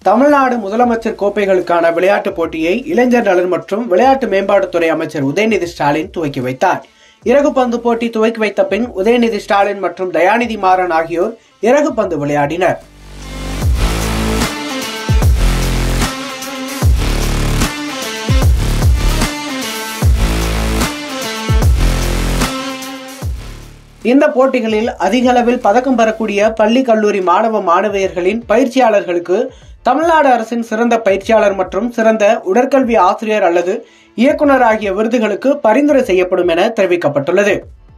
தமிழ்நாடு முதலமைச்சர் கோப்பைகளுக்கான விளையாட்டுப் போட்டியை இளைஞர் நலன் மற்றும் விளையாட்டு மேம்பாட்டுத்துறை அமைச்சர் உதயநிதி ஸ்டாலின் துவக்கி வைத்தார் இறகு பந்து போட்டி துவக்கி வைத்த பின் உதயநிதி ஸ்டாலின் மற்றும் தயாநிதி மாறன் ஆகியோர் இறகு பந்து விளையாடினர் இந்த போட்டிகளில் அதிக அளவில் பதக்கம் பெறக்கூடிய பள்ளி கல்லூரி மாணவ மாணவியர்களின் பயிற்சியாளர்களுக்கு தமிழ்நாடு அரசின் சிறந்த பயிற்சியாளர் மற்றும் சிறந்த உடற்கல்வி ஆசிரியர் அல்லது இயக்குனர் ஆகிய விருதுகளுக்கு பரிந்துரை செய்யப்படும் என தெரிவிக்கப்பட்டுள்ளது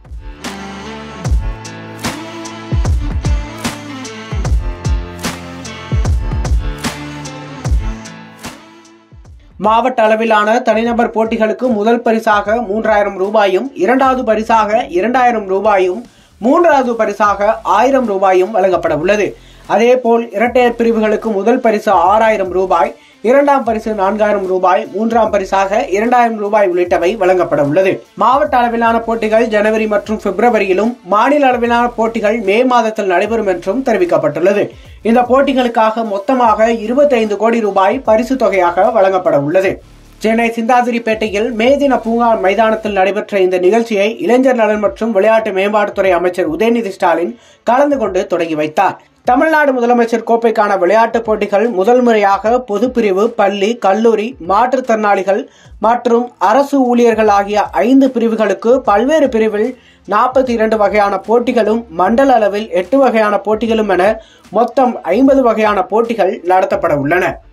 மாவட்ட அளவிலான தனிநபர் போட்டிகளுக்கு முதல் பரிசாக மூன்றாயிரம் ரூபாயும் இரண்டாவது பரிசாக இரண்டாயிரம் ரூபாயும் மூன்றாவது பரிசாக ஆயிரம் ரூபாயும் வழங்கப்பட உள்ளது அதேபோல் இரட்டையர் பிரிவுகளுக்கு முதல் பரிசு ஆறாயிரம் ரூபாய் இரண்டாம் பரிசு நான்காயிரம் ரூபாய் மூன்றாம் பரிசாக இரண்டாயிரம் ரூபாய் உள்ளிட்டவை வழங்கப்பட உள்ளது மாவட்ட அளவிலான போட்டிகள் ஜனவரி மற்றும் பிப்ரவரியிலும் மாநில அளவிலான போட்டிகள் மே மாதத்தில் நடைபெறும் என்றும் தெரிவிக்கப்பட்டுள்ளது இந்த போட்டிகளுக்காக மொத்தமாக இருபத்தைந்து கோடி ரூபாய் பரிசு தொகையாக வழங்கப்பட உள்ளது சென்னை சிந்தாதிரிப்பேட்டையில் மே தின பூங்கா மைதானத்தில் நடைபெற்ற இந்த நிகழ்ச்சியை இளைஞர் நலன் மற்றும் விளையாட்டு மேம்பாட்டுத்துறை அமைச்சர் உதயநிதி ஸ்டாலின் கலந்து கொண்டு தொடங்கி வைத்தார் தமிழ்நாடு முதலமைச்சர் கோப்பைக்கான விளையாட்டுப் போட்டிகள் முதல் முறையாக பொதுப்பிரிவு பள்ளி கல்லூரி மாற்றுத்திறனாளிகள் மற்றும் அரசு ஊழியர்கள் ஆகிய ஐந்து பிரிவுகளுக்கு பல்வேறு பிரிவில் நாற்பத்தி இரண்டு வகையான போட்டிகளும் மண்டல அளவில் எட்டு வகையான போட்டிகளும் என மொத்தம் ஐம்பது வகையான போட்டிகள் நடத்தப்பட உள்ளன